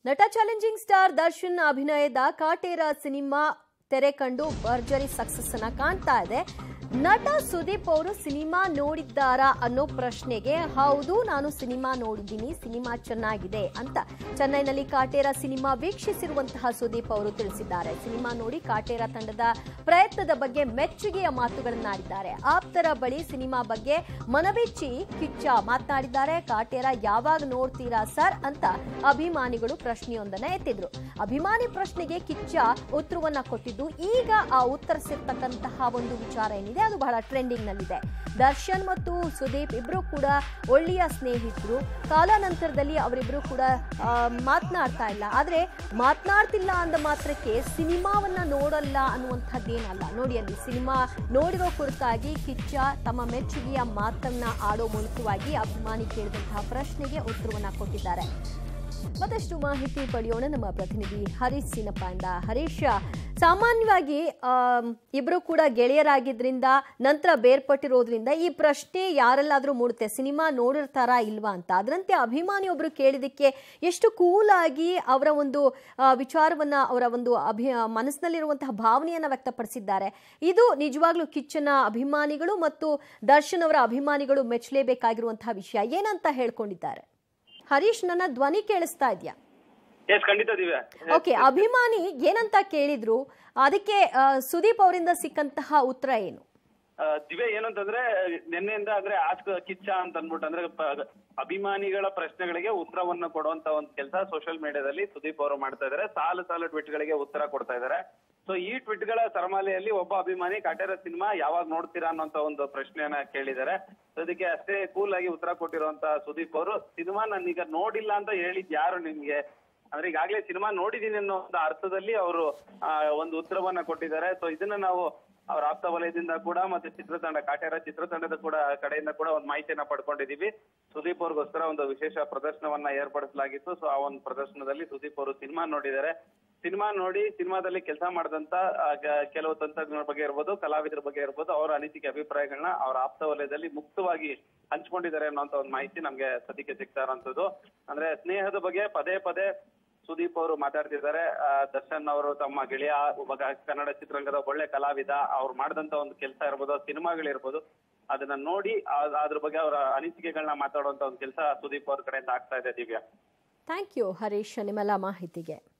ನಟ challenging star Darshan ಅಭಿನಯದ Kaatera cinema ತೆರೆ ಕಂಡು ಭರ್ಜರಿ ಸಕ್ಸಸ್ ಅನ್ನ ಕಾಣ್ತಾ ಇದೆ ನಟ ಸುದೀಪ್ ಅವರು ಸಿನಿಮಾ ನೋಡಿದ್ದಾರಾ ಅನ್ನೋ ಪ್ರಶ್ನೆಗೆ ಹೌದು ನಾನು ಸಿನಿಮಾ ನೋಡಿದ್ದೀನಿ ಸಿನಿಮಾ ಚೆನ್ನಾಗಿದೆ ಅಂತ ಚೆನ್ನೈನಲ್ಲಿ ಕಾಟೇರ ಸಿನಿಮಾ ವೀಕ್ಷಿಸಿರುವಂತಹ ಸುದೀಪ್ ಅವರು ತಿಳಿಸಿದ್ದಾರೆ ಸಿನಿಮಾ ನೋಡಿ ಕಾಟೇರ ತಂಡದ ಪ್ರಯತ್ನದ ಬಗ್ಗೆ ಮೆಚ್ಚುಗೆಯ ಮಾತುಗಳನ್ನಾಡಿದ್ದಾರೆ ಆಪ್ತರ ಬಳಿ ಸಿನಿಮಾ ಬಗ್ಗೆ ಮನಬಿಚ್ಚಿ ಕಿಚ್ಚ ಮಾತನಾಡಿದ್ದಾರೆ ಕಾಟೇರ ಯಾವಾಗ ನೋಡ್ತೀರಾ ಸರ್ ಅಂತ ಅಭಿಮಾನಿಗಳು ಪ್ರಶ್ನೆಯೊಂದನ್ನ ಎತ್ತಿದ್ರು ಅಭಿಮಾನಿ ಪ್ರಶ್ನೆಗೆ ಕಿಚ್ಚ ಉತ್ತರವನ್ನ ಕೊಟ್ಟಿದ್ದು ಈಗ ಆ ಉತ್ತರಿಸಿರ್ತಕ್ಕಂತಹ ಒಂದು ವಿಚಾರ ಏನಿದೆ ಅದು ಬಹಳ ಟ್ರೆಂಡಿಂಗ್ ನಲ್ಲಿದೆ ದರ್ಶನ್ ಮತ್ತು ಸುದೀಪ್ ಇಬ್ರು ಕೂಡ ಒಳ್ಳೆಯ ಸ್ನೇಹಿತರು ಕಾಲಾನಂತರದಲ್ಲಿ ಅವರಿಬ್ರು ಕೂಡ ಆ, ಮಾತನಾಡ್ತಾ ಇಲ್ಲ ಆದ್ರೆ ಮಾತನಾಡ್ತಿಲ್ಲ ಅಂದ ಮಾತ್ರಕ್ಕೆ ಸಿನಿಮಾವನ್ನ ನೋಡಲ್ಲ ಅನ್ನುವಂಥದ್ದೇನಲ್ಲ ನೋಡಿ ಅಲ್ಲಿ ಸಿನಿಮಾ ನೋಡಿರೋ ಕುರಿತಾಗಿ ಕಿಚ್ಚ ತಮ್ಮ ಮೆಚ್ಚುಗೆಯ ಮಾತನ್ನ ಆಡೋ ಮೂಲಕವಾಗಿ ಅಭಿಮಾನಿ ಕೇಳಿದಂತಹ ಪ್ರಶ್ನೆಗೆ ಉತ್ತರವನ್ನ ಕೊಟ್ಟಿದ್ದಾರೆ ಮತ್ತಷ್ಟು ಮಾಹಿತಿ ಪಡೆಯೋಣ ನಮ್ಮ ಪ್ರತಿನಿಧಿ ಹರೀಶ್ ಸಿನಪ್ಪಾಯಿಂದ ಹರೀಶ್ ಸಾಮಾನ್ಯವಾಗಿ ಆಮ್, ಇಬ್ರು ಕೂಡ ಗೆಳೆಯರಾಗಿದ್ರಿಂದ ನಂತರ ಬೇರ್ಪಟ್ಟಿರೋದ್ರಿಂದ ಈ ಪ್ರಶ್ನೆ ಯಾರೆಲ್ಲಾದ್ರೂ ಮೂಡುತ್ತೆ ಸಿನಿಮಾ ನೋಡಿರ್ತಾರಾ ಇಲ್ವಾ ಅಂತ ಅದರಂತೆ ಅಭಿಮಾನಿ ಒಬ್ರು ಕೇಳಿದಕ್ಕೆ ಎಷ್ಟು ಕೂಲ್ ಆಗಿ ಅವರ ಒಂದು ಆ, ವಿಚಾರವನ್ನ ಅವರ ಒಂದು ಅಭಿ ಮನಸ್ಸಿನಲ್ಲಿರುವಂತಹ ಭಾವನೆಯನ್ನ ವ್ಯಕ್ತಪಡಿಸಿದ್ದಾರೆ ಇದು ನಿಜವಾಗ್ಲೂ ಕಿಚ್ಚನ ಅಭಿಮಾನಿಗಳು ಮತ್ತು ದರ್ಶನ್ ಅವರ ಅಭಿಮಾನಿಗಳು ಮೆಚ್ಚಲೇಬೇಕಾಗಿರುವಂತಹ ವಿಷಯ ಏನಂತ ಹೇಳ್ಕೊಂಡಿದ್ದಾರೆ ಹರೀಶ್ ನನ್ನ ಧ್ವನಿ ಕೇಳಿಸ್ತಾ ಇದೆಯಾ ಎಸ್ ಖಂಡಿತ ದಿವ್ಯಾ ಓಕೆ ಅಭಿಮಾನಿ ಏನಂತ ಕೇಳಿದ್ರು ಅದಕ್ಕೆ ಆ, ಸುದೀಪ್ ಅವರಿಂದ ಸಿಕ್ಕಂತಹ ಉತ್ತರ ಏನು ಆ, ದಿವ್ಯಾ ಏನು ಅಂತಂದ್ರೆ ನಿನ್ನೆಯಿಂದ ಅಂದ್ರೆ ಆಸ್ಕ್ ಕಿಚ್ಚ ಅಂತ ಅನ್ಬಿಟ್ಟು ಅಂದ್ರೆ ಪ- ಅಭಿಮಾನಿಗಳ ಪ್ರಶ್ನೆಗಳಿಗೆ ಉತ್ತರವನ್ನ ಕೊಡುವಂತ ಒಂದು ಕೆಲಸ ಸೋಷಿಯಲ್ ಮೀಡಿಯಾದಲ್ಲಿ ಸುದೀಪ್ ಅವರು ಮಾಡ್ತಾ ಇದಾರೆ ಸಾಲು ಸಾಲು ಟ್ವೀಟ್ ಗಳಿಗೆ ಉತ್ತರ ಕೊಡ್ತಾ ಇದಾರೆ ಸೊ ಈ ಟ್ವೀಟ್ ಗಳ ಸರಮಾಲೆಯಲ್ಲಿ ಒಬ್ಬ ಅಭಿಮಾನಿ ಕಾಟೇರ ಸಿನಿಮಾ ಯಾವಾಗ ನೋಡ್ತೀರಾ ಅನ್ನೋಂತ ಒಂದು ಪ್ರಶ್ನೆಯನ್ನ ಕೇಳಿದ್ದಾರೆ So ಅದಕ್ಕೆ ಅಷ್ಟೇ ಕೂಲ್ ಆಗಿ ಉತ್ತರ ಕೊಟ್ಟಿರುವಂತ ಸುದೀಪ್ ಅವರು ಸಿನಿಮಾ ನಾನೀಗ ನೋಡಿಲ್ಲ ಅಂತ ಹೇಳಿದ್ ಯಾರು ನಿಮ್ಗೆ ಅಂದ್ರೆ ಈಗಾಗಲೇ ಸಿನಿಮಾ ನೋಡಿದೀನಿ ಅನ್ನೋ ಒಂದು ಅರ್ಥದಲ್ಲಿ ಅವರು ಒಂದು ಉತ್ತರವನ್ನ ಕೊಟ್ಟಿದ್ದಾರೆ ಸೊ ಇದನ್ನ ನಾವು ಅವ್ರ ಆಪ್ತ ವಲಯದಿಂದ ಕೂಡ ಮತ್ತೆ ಚಿತ್ರತಂಡ ಕಾಟೇರ ಚಿತ್ರತಂಡದ ಕೂಡ ಕಡೆಯಿಂದ ಕೂಡ ಒಂದು ಮಾಹಿತಿಯನ್ನ ಪಡ್ಕೊಂಡಿದೀವಿ ಸುದೀಪ್ ಅವ್ರಿಗೋಸ್ಕರ ಒಂದು ವಿಶೇಷ ಪ್ರದರ್ಶನವನ್ನ ಏರ್ಪಡಿಸಲಾಗಿತ್ತು ಸೊ ಆ ಒಂದು ಪ್ರದರ್ಶನದಲ್ಲಿ ಸುದೀಪ್ ಅವರು ಸಿನಿಮಾ ನೋಡಿದ್ದಾರೆ ಸಿನಿಮಾ ನೋಡಿ ಸಿನಿಮಾದಲ್ಲಿ ಕೆಲಸ ಮಾಡಿದಂತ ಆ, ಗ- ಕೆಲವು ತಂತ್ರಜ್ಞರ ಬಗ್ಗೆ ಇರ್ಬೋದು ಕಲಾವಿದರ ಬಗ್ಗೆ ಇರ್ಬೋದು ಅವರ ಅನಿಸಿಕೆ ಅಭಿಪ್ರಾಯಗಳನ್ನ ಅವರ ಆಪ್ತ ವಲಯದಲ್ಲಿ ಮುಕ್ತವಾಗಿ ಹಂಚ್ಕೊಂಡಿದ್ದಾರೆ ಅನ್ನೋಂತ ಒಂದು ಮಾಹಿತಿ ನಮ್ಗೆ ಸದ್ಯಕ್ಕೆ ಸಿಗ್ತಾ ಇರೋಂಥದ್ದು ಅಂದ್ರೆ ಸ್ನೇಹದ ಬಗ್ಗೆ ಪದೇ ಪದೇ ಸುದೀಪ್ ಅವರು ಮಾತಾಡ್ತಿದ್ದಾರೆ ಆ, ದರ್ಶನ್ ಅವರು ತಮ್ಮ ಗೆಳೆಯ ಒಬ್ಬ ಕ- ಕನ್ನಡ ಚಿತ್ರರಂಗದ ಒಳ್ಳೆ ಕಲಾವಿದ ಅವ್ರು ಮಾಡಿದಂತ ಒಂದು ಕೆಲಸ ಇರ್ಬೋದು ಸಿನಿಮಾಗಳಿರ್ಬೋದು ಅದನ್ನ ನೋಡಿ ಆ- ಅದ್ರ ಬಗ್ಗೆ ಅವರ ಅನಿಸಿಕೆಗಳನ್ನ ಮಾತಾಡುವಂತ ಒಂದು ಕೆಲಸ ಸುದೀಪ್ ಅವ್ರ ಕಡೆಯಿಂದ ಆಗ್ತಾ ಇದೆ ದಿವ್ಯಾ ಥ್ಯಾಂಕ್ ಯು ಹರೀಶ್ ನಿಮ್ಮೆಲ್ಲ ಮಾಹಿತಿಗೆ